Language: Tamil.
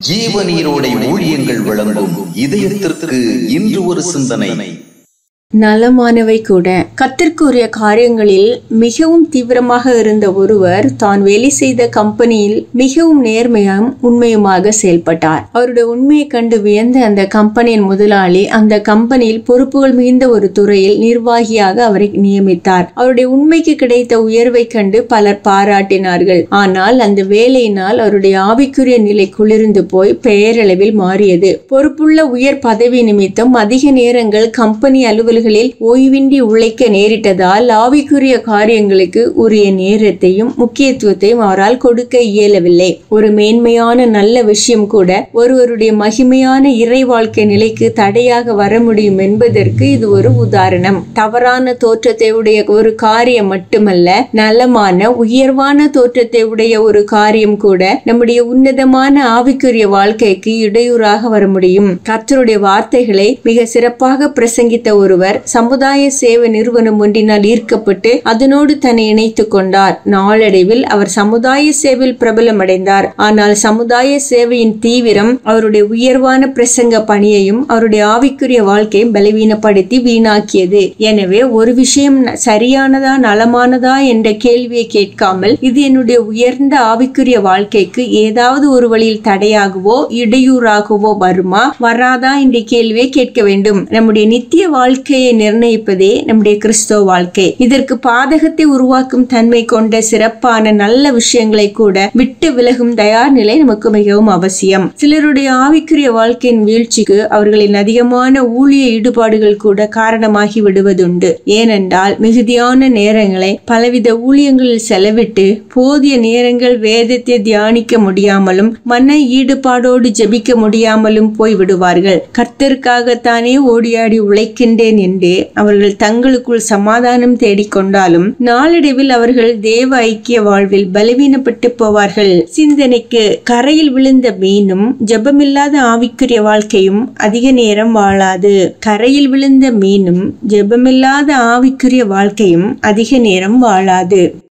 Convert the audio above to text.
ஜீவநீரோடை ஊழியங்கள் வழங்கும் இதயத்திற்கு இன்று ஒரு சிந்தனை நலமானவை கூட கத்திற்குரிய காரியங்களில் மிகவும் தீவிரமாக இருந்த ஒருவர் தான் வேலை செய்த கம்பெனியில் மிகவும் நேர்மையும் உண்மையுமாக செயல்பட்டார் அவருடைய உண்மையை கண்டு வியந்த அந்த கம்பெனியின் முதலாளி அந்த கம்பெனியில் பொறுப்புகள் மிகுந்த ஒரு துறையில் நிர்வாகியாக அவரை நியமித்தார் அவருடைய உண்மைக்கு கிடைத்த உயர்வை கண்டு பலர் பாராட்டினார்கள் ஆனால் அந்த வேலையினால் அவருடைய ஆவிக்குரிய நிலை குளிர்ந்து போய் பெயரளவில் மாறியது பொறுப்புள்ள உயர் பதவி நிமித்தம் அதிக நேரங்கள் கம்பெனி அலுவலக அலுவல்களில் ஓய்வின்றி உழைக்க நேரிட்டதால் ஆவிக்குரிய காரியங்களுக்கு உரிய நேரத்தையும் முக்கியத்துவத்தையும் அவரால் கொடுக்க இயலவில்லை ஒரு மேன்மையான நல்ல விஷயம் கூட ஒருவருடைய மகிமையான இறை வாழ்க்கை நிலைக்கு தடையாக வர முடியும் என்பதற்கு இது ஒரு உதாரணம் தவறான தோற்றத்தை உடைய ஒரு காரியம் மட்டுமல்ல நலமான உயர்வான தோற்றத்தை உடைய ஒரு காரியம் கூட நம்முடைய உன்னதமான ஆவிக்குரிய வாழ்க்கைக்கு இடையூறாக வர முடியும் கர்த்தருடைய வார்த்தைகளை மிக சிறப்பாக பிரசங்கித்த ஒருவர் சமுதாய சேவை நிறுவனம் ஒன்றினால் ஈர்க்கப்பட்டு அதனோடு தன்னை இணைத்துக் கொண்டார் நாளடைவில் அவர் சமுதாய சேவையில் பிரபலம் அடைந்தார் ஆனால் சமுதாய சேவையின் தீவிரம் அவருடைய உயர்வான பிரசங்க பணியையும் அவருடைய ஆவிக்குரிய வாழ்க்கையும் பலவீனப்படுத்தி வீணாக்கியது எனவே ஒரு விஷயம் ந- சரியானதா நலமானதா என்ற கேள்வியை கேட்காமல் இது என்னுடைய உயர்ந்த ஆவிக்குரிய வாழ்க்கைக்கு ஏதாவது ஒரு வழியில் தடையாகவோ இடையூறாகவோ வருமா வராதா என்ற கேள்வியை கேட்க வேண்டும் நம்முடைய நித்திய வாழ்க்கையை நிர்ணயிப்பதே நம்முடைய கிறிஸ்தவ வாழ்க்கை இதற்கு பாதகத்தை உருவாக்கும் தன்மை கொண்ட சிறப்பான நல்ல விஷயங்களை கூட விட்டு விலகும் தயார் நிலை நமக்கு மிகவும் அவசியம் சிலருடைய ஆவிக்குரிய வாழ்க்கையின் வீழ்ச்சிக்கு அவர்களின் அதிகமான ஊழிய ஈடுபாடுகள் கூட காரணமாகி விடுவதுண்டு ஏனென்றால் மிகுதியான நேரங்களை பலவித ஊழியங்களில் செலவிட்டு போதிய நேரங்கள் வேதத்தை தியானிக்க முடியாமலும் மன ஈடுபாடோடு ஜெபிக்க முடியாமலும் போய் விடுவார்கள் கர்த்தருக்காகத்தானே ஓடியாடி உழைக்கின்றேன் என்று அவர்கள் தங்களுக்குள் சமாதானம் தேடிக்கொண்டாலும் நாளடைவில் அவர்கள் தேவ ஐக்கிய வாழ்வில் பலவீனப்பட்டு போவார்கள் சிந்தனைக்கு கரையில் விழுந்த மீனும் ஜெபமில்லாத ஆவிக்குரிய வாழ்க்கையும் அதிக நேரம் வாழாது கரையில் விழுந்த மீனும் ஜெபமில்லாத ஆவிக்குரிய வாழ்க்கையும் அதிக நேரம் வாழாது